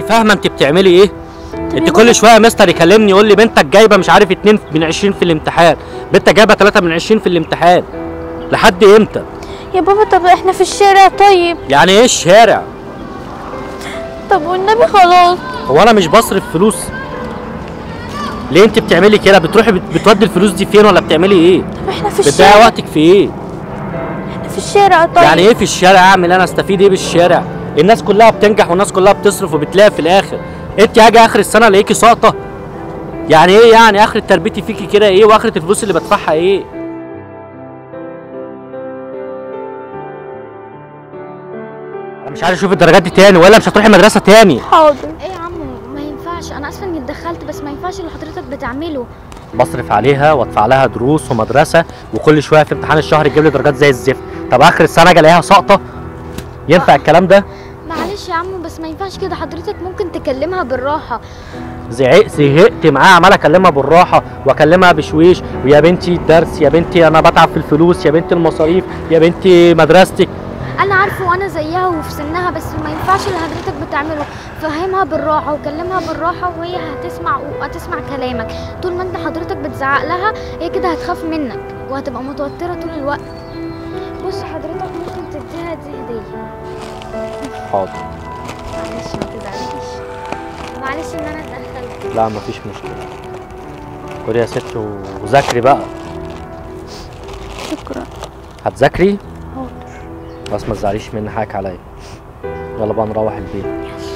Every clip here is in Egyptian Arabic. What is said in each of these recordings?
فاهمه انت بتعملي ايه انت كل شويه مستر يكلمني يقول لي بنتك جايبه مش عارف 2 من 20 في الامتحان بنتك جايبه 3 من 20 في الامتحان لحد امتى يا بابا طب احنا في الشارع طيب يعني ايه الشارع طب والنبي خلاص هو انا مش بصرف فلوس ليه انت بتعملي كده بتروحي بت- بتودي الفلوس دي فين ولا بتعملي ايه طب احنا في بتضيعي الشارع وقتك في ايه احنا في الشارع طيب يعني ايه في الشارع اعمل انا استفيد ايه بالشارع الناس كلها بتنجح والناس كلها بتصرف وبتلاقي في الاخر انت هاجي اخر السنه الاقيكي ساقطه يعني ايه يعني اخر تربيتي فيكي كده ايه واخره الفلوس اللي بدفعها ايه انا مش عايز اشوف الدرجات دي تاني ولا مش هتروحي مدرسه تاني حاضر ايه يا عمو ما ينفعش انا اسفه اني اتدخلت بس ما ينفعش اللي حضرتك بتعمله بصرف عليها وادفع لها دروس ومدرسه وكل شويه في امتحان الشهر تجيب لي درجات زي الزفت طب اخر السنه اجي الاقيها ساقطه ينفع الكلام ده معلش يا عمو بس ما ينفعش كده حضرتك ممكن تكلمها بالراحه زهقت زهقت معاها عمال اكلمها بالراحه واكلمها بشويش ويا بنتي الدرس يا بنتي انا بتعب في الفلوس يا بنتي المصاريف يا بنتي مدرستك انا عارفه وانا زيها وفي سنها بس ما ينفعش اللي حضرتك بتعمله فهمها بالراحه وكلمها بالراحه وهي هتسمع وهتسمع كلامك طول ما انت حضرتك بتزعق لها هي كده هتخاف منك وهتبقى متوتره طول الوقت بص حضرتك ممكن تديها دي هديه حاضر معلش ما تزعليش معلش ان انا اتدخلت لا مفيش مشكله خدي يا ستي وذاكري بقى شكرا هتذاكري حاضر بس ما تزعليش مني حقك عليا يلا بقى نروح البيت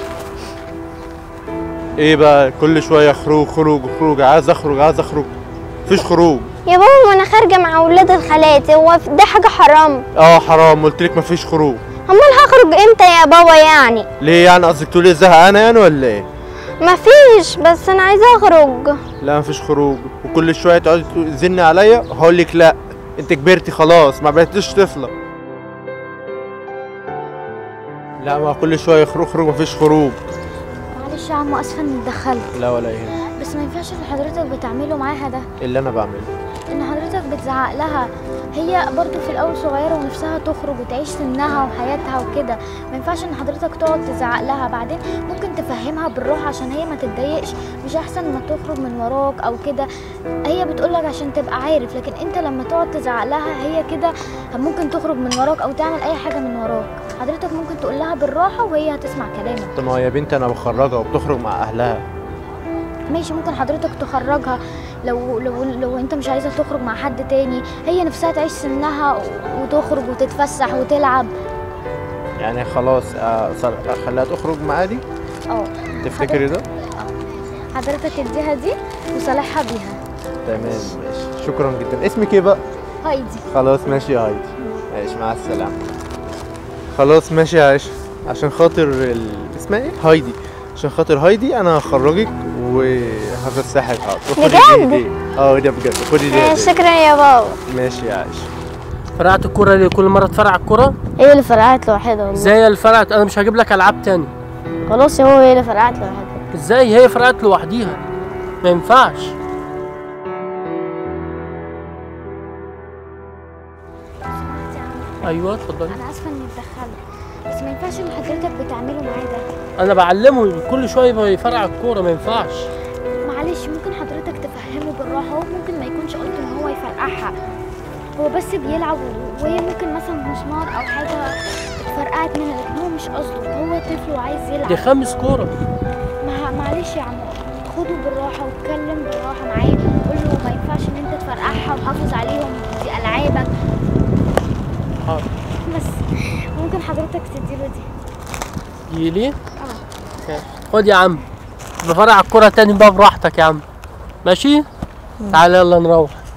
ايه بقى كل شويه خروج خروج خروج عايز اخرج عايز اخرج مفيش خروج يا بابا ما انا خارجه مع اولاد الخالات هو ده حاجه حرام اه حرام قلت لك مفيش خروج امال هخرج امتى يا بابا يعني ليه يعني قصدك تقولي زهقانه يعني ولا ايه مفيش بس انا عايزه اخرج لا مفيش خروج وكل شويه تقعدي تزني عليا هقول لك لا انت كبرتي خلاص ما بقيتيش طفله لا ما كل شويه خروج خروج مفيش خروج معلش يا عمو اسفه اني اتدخلت لا ولا يهمك بس ما ينفعش اللي حضرتك بتعمله معاها ده اللي انا بعمله ان حضرتك بتزعق لها هي برضو في الاول صغيره ونفسها تخرج وتعيش سنها وحياتها وكده ما ينفعش ان حضرتك تقعد تزعق لها بعدين ممكن تفهمها بالراحه عشان هي ما تتضايقش مش احسن ما تخرج من وراك او كده هي بتقولك عشان تبقى عارف لكن انت لما تقعد تزعق لها هي كده ممكن تخرج من وراك او تعمل اي حاجه من وراك حضرتك ممكن تقول لها بالراحه وهي هتسمع كلامك طب ما هو يا بنتي انا بخرجها وبتخرج مع اهلها ماشي ممكن حضرتك تخرجها لو لو لو انت مش عايزه تخرج مع حد تاني هي نفسها تعيش سنها وتخرج وتتفسح وتلعب يعني خلاص آه، صار- اخليها تخرج معايا دي اه تفتكري ده حضرتك اديها دي وصالحها بيها تمام ماشي شكرا جدا اسمك ايه بقى هايدي خلاص ماشي يا هايدي ماشي مع السلامة خلاص ماشي يا عائشة عشان خاطر ال... اسمها ايه؟ هايدي عشان خاطر هايدي انا هخرجك وهفسحك حاضر وخدي دي بجد؟ هدية اه ده بجد خدي دي آه، هدية شكرا يا بابا ماشي يا عائشة فرقعت الكرة ليه كل مرة تفرقع الكرة هي اللي فرقعت لوحدها والله ازاي هي اللي فرقعت انا مش هجيب لك العاب تاني خلاص يا بابا هي اللي فرقعت لوحدها ازاي هي فرقعت لوحديها ما ينفعش ايوه اتفضلي انا اسفه اني اتدخلت بس ما ينفعش اللي حضرتك بتعمله معايا ده انا بعلمه كل شويه يبقى يفرقع الكوره ما ينفعش معلش ممكن حضرتك تفهمه بالراحه هو ممكن ما يكونش قصده ان هو يفرقعها هو بس بيلعب وهي ممكن مثلا مسمار او حاجه اتفرقعت منها لكن هو مش قصده هو طفل وعايز يلعب دي خامس كوره مع معلش يا عم خده بالراحه واتكلم بالراحه معاه قول له ما ينفعش ان انت تفرقعها وحافظ عليهم دي العابك حاضر بس ممكن حضرتك تديله دي دي ليه خد يا عم بفرقع الكوره تاني بقى براحتك يا عم ماشي تعالى يلا نروح